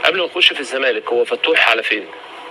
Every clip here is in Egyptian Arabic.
قبل ما نخش في الزمالك هو فتوح على فين؟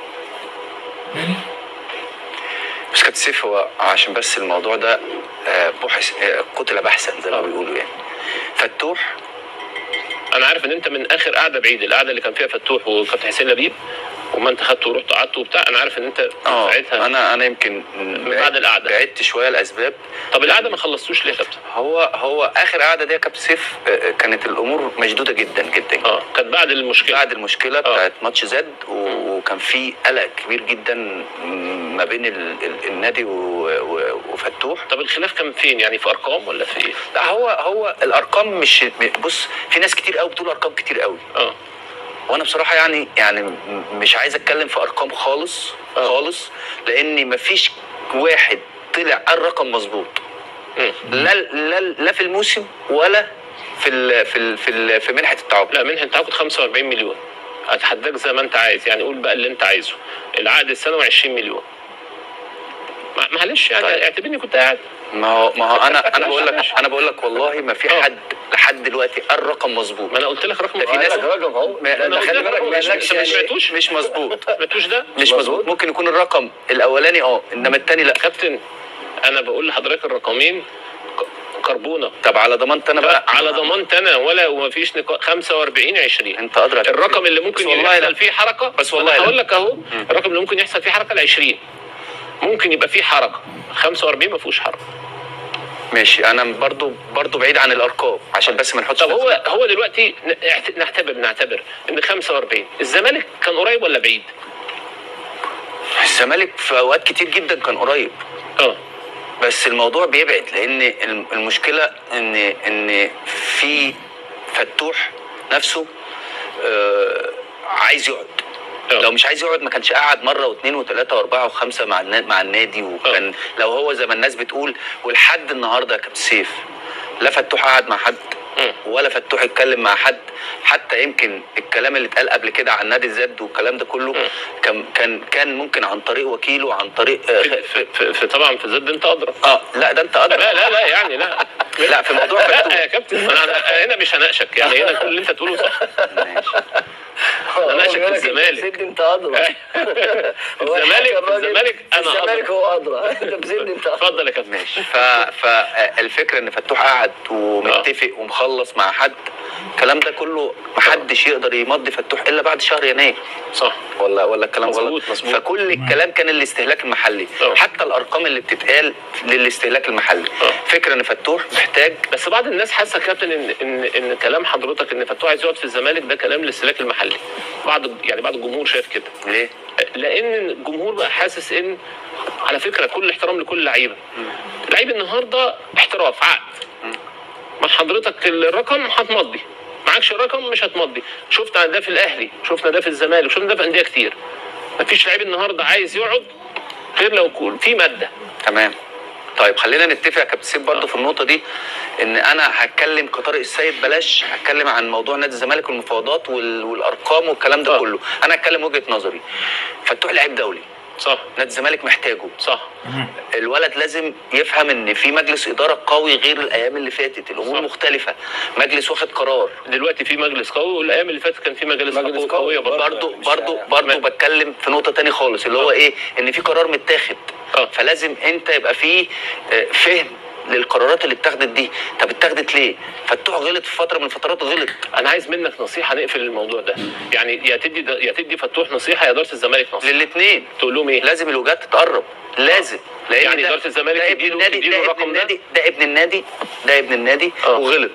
بس كابتن سيف هو عشان بس الموضوع ده آه، بحث آه، قتل بحثا زي ما بيقولوا يعني فتوح انا عارف ان انت من اخر قعده بعيد القعده اللي كان فيها فتوح وكابتن حسين لبيب وما انت خدته ورحت قعدت وبتاع انا عارف ان انت اه ساعتها انا انا يمكن بعد القعدة. بعدت شويه الاسباب طب القعده ما خلصتوش ليه يا كابتن؟ هو هو اخر قعده دي يا كابتن سيف آه، كانت الامور مشدوده جدا جدا اه كانت بعد المشكله بعد المشكله بتاعت ماتش زد و- وكان في قلق كبير جدا ما بين ال- ال- النادي و- و- وفتوح طب الخلاف كان فين يعني في ارقام ولا في ايه؟ لا هو هو الارقام مش بص في ناس كتير قوي بتقول ارقام كتير قوي اه وانا بصراحه يعني يعني م- مش عايز اتكلم في ارقام خالص آه. خالص لان مفيش واحد طلع قال رقم مظبوط مم. لا لا لا في الموسم ولا في ال في ال في, ال في منحه التعاقد لا منها انت هتاخد 45 مليون هتحداك زي ما انت عايز يعني قول بقى اللي انت عايزه العقد السنوي 20 مليون مع- معلش يعني طيب. اعتبرني كنت قاعد ما هو ما هو انا انا بقول لك انا بقول لك والله ما في آه. حد لحد دلوقتي قال رقم مظبوط ما انا قلت لك رقم ده في ناس أنا رقم اهو ما- قلت خلي لك بالك رقم ما مش- قالكش ما يعني سمعتوش مش مظبوط سمعتوش ده مش مظبوط ممكن يكون الرقم الاولاني اه انما التاني لا كابتن انا بقول لحضرتك الرقمين ك- كربونه طب على ضمانتي انا بقى على ضمانت انا ولا وما فيش نقاش 45 20 انت ادرى الرقم اللي ممكن بس والله يحصل لا. فيه حركه بس والله أنا لا. هقول لك اهو الرقم اللي ممكن يحصل فيه حركه ال 20 ممكن يبقى فيه حركه 45 ما فيهوش حركه ماشي انا برضو برضو بعيد عن الارقام عشان بس ما نحطش طب هو نفسنا- هو دلوقتي ن- اعت- نعتبر نعتبر ان 45 الزمالك كان قريب ولا بعيد؟ الزمالك في اوقات كتير جدا كان قريب اه بس الموضوع بيبعد لان الم- المشكله ان ان في فتوح نفسه آه عايز يقعد آه. لو مش عايز يقعد ما كانش قعد مره واثنين وثلاثه واربعه وخمسه مع النا- مع النادي وكان لو هو زي ما الناس بتقول ولحد النهارده يا كابتن سيف لا فتوح قعد مع حد مم. ولا فتوح اتكلم مع حد حتى يمكن الكلام اللي اتقال قبل كده عن نادي الزد والكلام ده كله مم. كان كان كان ممكن عن طريق وكيله عن طريق آه، في, في, في, في طبعا في زد انت ادرى اه لا ده انت ادرى لا لا لا يعني لا لا في موضوع لا فتوح يا كابتن أنا أنا هنا مش هناقشك يعني هنا كل اللي انت تقوله صح ماشي أنا هو ناشك بيقول في لك الزمالك. في سن انت ادرى هو الزمالك- الحكم الراجل الزمالك في أنا الزمالك أدرى. هو ادرى انت في سن انت ادرى اتفضل يا كابتن ماشي ف... فالفكره ان فتوح قعد ومتفق ومخلص مع حد الكلام ده كله محدش يقدر يمضي فتوح الا بعد شهر يناير صح ولا ولا الكلام مظبوط، غلط مظبوط. فكل الكلام كان الاستهلاك المحلي اه. حتى الارقام اللي بتتقال للاستهلاك المحلي اه. فكره ان فتوح محتاج بس بعض الناس حاسه يا كابتن ان ان ان كلام حضرتك ان فتوح عايز يقعد في الزمالك ده كلام للاستهلاك المحلي بعض يعني بعض الجمهور شايف كده ليه؟ لان الجمهور بقى حاسس ان على فكره كل احترام لكل لعيبه لعيب النهارده احتراف عقد مع حضرتك الرقم هتمضي معكش الرقم مش هتمضي شفنا ده في الاهلي شفنا ده في الزمالك شفنا ده في انديه كتير مفيش لعيب النهارده عايز يقعد غير لو يكون في ماده تمام طيب خلينا نتفق يا كابتن سيف برضه في النقطه دي ان انا هتكلم كطارق السيد بلاش هتكلم عن موضوع نادي الزمالك والمفاوضات وال... والارقام والكلام ده آه. كله انا هتكلم وجهه نظري فتوح لعيب دولي صح نادي الزمالك محتاجه صح الولد لازم يفهم ان في مجلس اداره قوي غير الايام اللي فاتت الامور صح. مختلفه مجلس واخد قرار دلوقتي في مجلس قوي والايام اللي فاتت كان في مجالس مجلس قوي قوي قويه برضه برضو مش- برضو برضو تمام. بتكلم في نقطه تاني خالص اللي هو آه. ايه ان في قرار متاخد آه. فلازم انت يبقى في آه، فهم للقرارات اللي اتاخدت دي طب اتاخدت ليه فتوح غلط في فتره من الفترات غلط انا عايز منك نصيحه نقفل الموضوع ده يعني يا تدي يا تدي فتوح نصيحه يا اداره الزمالك نصيحه للاثنين تقول لهم ايه لازم الوجهات تتقرب لازم لان يعني ده- إدارة الزمالك ده ابن تديله- النادي تديله ده ابن الرقم ده؟ النادي ده ابن النادي ده ابن النادي آه. وغلط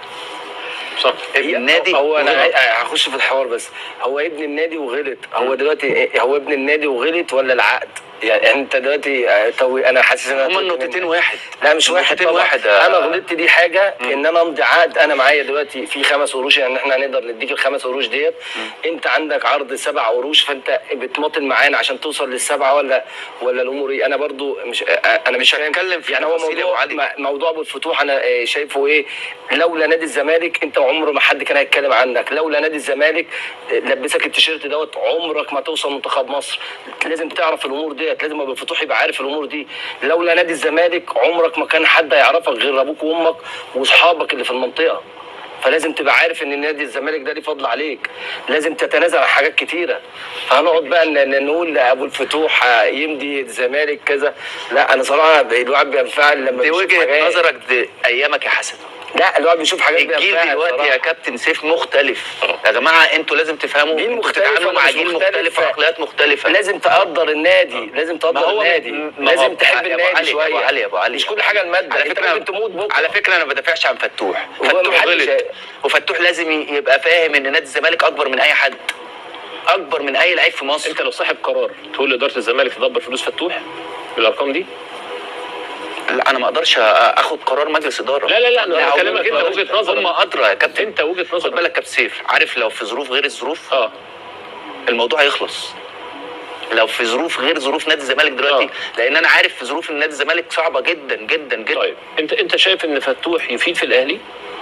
صح ابن النادي هو انا وغلط. هخش في الحوار بس هو ابن النادي وغلط هو دلوقتي إيه؟ هو ابن النادي وغلط ولا العقد يعني انت دلوقتي آه، توي انا حاسس ان أنا هما توهت النقطتين منك. واحد لا مش واحد النقطتين طبعا واحد آه. انا غلطت دي حاجه ان انا امضي عقد انا معايا دلوقتي في خمس قروش يعني احنا هنقدر نديك الخمس قروش ديت انت عندك عرض سبع قروش فانت بتماطل معانا عشان توصل للسبعه ولا ولا الامور ايه انا برضو مش آه، انا مش فاهم هتكلم في يعني هو تفاصيل يا موضوع أبو علي. م- موضوع ابو الفتوح انا آه، شايفه ايه لولا نادي الزمالك انت عمر ما حد كان هيتكلم عنك لولا نادي الزمالك آه، لبسك التيشيرت دوت عمرك ما توصل منتخب مصر لازم تعرف الامور ديت لازم ابو الفتوح يبقى عارف الامور دي لولا نادي الزمالك عمرك ما كان حد هيعرفك غير ابوك وامك واصحابك اللي في المنطقه فلازم تبقى عارف ان نادي الزمالك ده ليه فضل عليك لازم تتنازل عن حاجات كتيره فهنقعد بقى ن- ن- نقول ابو الفتوح يمضي الزمالك كذا لا انا صراحه الواحد بينفعل لما دي بيشوف وجهه حاجات. نظرك دي ايامك يا حسن لا الواحد بيشوف حاجات الجيل بينفعل دلوقتي صراحة. يا كابتن سيف مختلف يا جماعه انتوا لازم تفهموا جيل انتوا مختلف بتتعاملوا ولا مع مش جيل مختلف؟ مختلف وعقليات مختلفه لازم تقدر النادي لازم تقدر النادي ما هو- لازم تحب يا أبو النادي علي، شويه يا ابو علي يا ابو علي مش كل حاجه الماده على انت فكره ممكن تموت بكره على فكره انا ما بدافعش عن فتوح هو فتوح محدش غلط هي- وفتوح لازم يبقى فاهم ان نادي الزمالك اكبر من اي حد اكبر من اي لعيب في مصر انت لو صاحب قرار تقول لاداره الزمالك تدبر فلوس فتوح بالارقام دي لا انا ما اقدرش اخد قرار مجلس اداره لا لا لا انا هو بكلمك انت وجهه نظرك هم ادرى يا كابتن انت وجهه خد نظرك بالك يا كابتن سيف عارف لو في ظروف غير الظروف اه الموضوع هيخلص لو في ظروف غير ظروف نادي الزمالك دلوقتي آه. لان انا عارف في ظروف نادي الزمالك صعبه جدا جدا جدا طيب انت انت شايف ان فتوح يفيد في الاهلي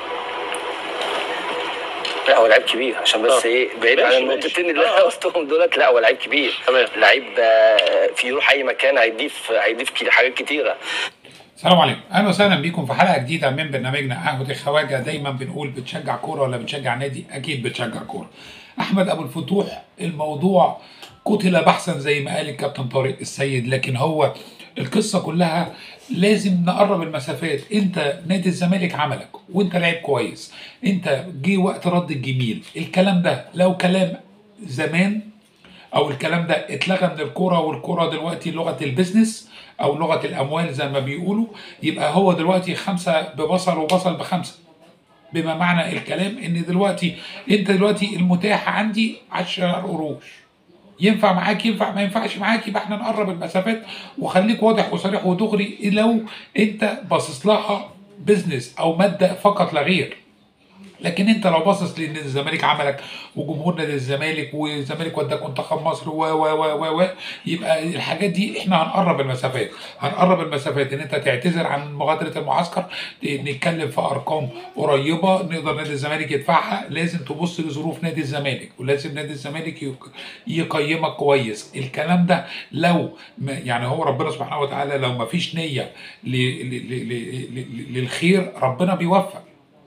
لا هو لعيب كبير عشان بس آه. ايه بعيد عن ماشي، النقطتين ماشي. اللي انا قلتهم دولت لا هو لعيب كبير تمام. لعيب آه، في يروح اي مكان هيضيف هيضيف كي- حاجات كتيره السلام عليكم اهلا وسهلا بيكم في حلقه جديده من برنامجنا قهوه الخواجه دايما بنقول بتشجع كوره ولا بتشجع نادي اكيد بتشجع كوره احمد ابو الفتوح الموضوع قتل بحثا زي ما قال الكابتن طارق السيد لكن هو القصه كلها لازم نقرب المسافات انت نادي الزمالك عملك وانت لعيب كويس انت جه وقت رد الجميل الكلام ده لو كلام زمان او الكلام ده اتلغى من الكوره والكوره دلوقتي لغه البيزنس او لغه الاموال زي ما بيقولوا يبقى هو دلوقتي خمسه ببصل وبصل بخمسه بما معنى الكلام ان دلوقتي انت دلوقتي المتاح عندي 10 قروش ينفع معاك ينفع ما ينفعش معاك يبقى احنا نقرب المسافات وخليك واضح وصريح ودغري لو انت باصص لها بزنس او ماده فقط لا غير لكن انت لو باصص لان الزمالك عملك وجمهور نادي الزمالك والزمالك وداك منتخب مصر و و و و و يبقى الحاجات دي احنا هنقرب المسافات هنقرب المسافات ان انت تعتذر عن مغادره المعسكر نتكلم في ارقام قريبه نقدر نادي الزمالك يدفعها لازم تبص لظروف نادي الزمالك ولازم نادي الزمالك يق- يقيمك كويس الكلام ده لو ما- يعني هو ربنا سبحانه وتعالى لو ما فيش نيه ل- ل- ل- ل- ل- للخير ربنا بيوفق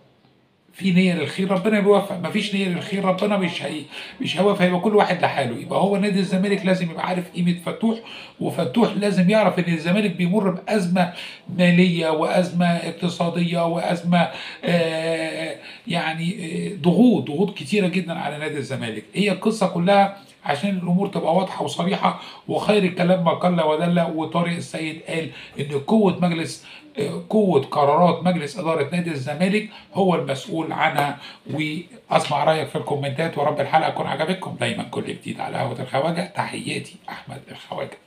في نية للخير ربنا بيوفق مفيش نية للخير ربنا مش هي مش هيوفق هيبقى كل واحد لحاله يبقى هو نادي الزمالك لازم يبقى عارف قيمة فتوح وفتوح لازم يعرف ان الزمالك بيمر بأزمة مالية وأزمة اقتصادية وأزمة آه يعني آه ضغوط ضغوط كتيرة جدا على نادي الزمالك هي القصة كلها عشان الامور تبقى واضحه وصريحه وخير الكلام ما قل ودل وطارق السيد قال ان قوه مجلس قوه قرارات مجلس اداره نادي الزمالك هو المسؤول عنها واسمع رايك في الكومنتات ورب الحلقه تكون عجبتكم دايما كل جديد على قهوه الخواجه تحياتي احمد الخواجه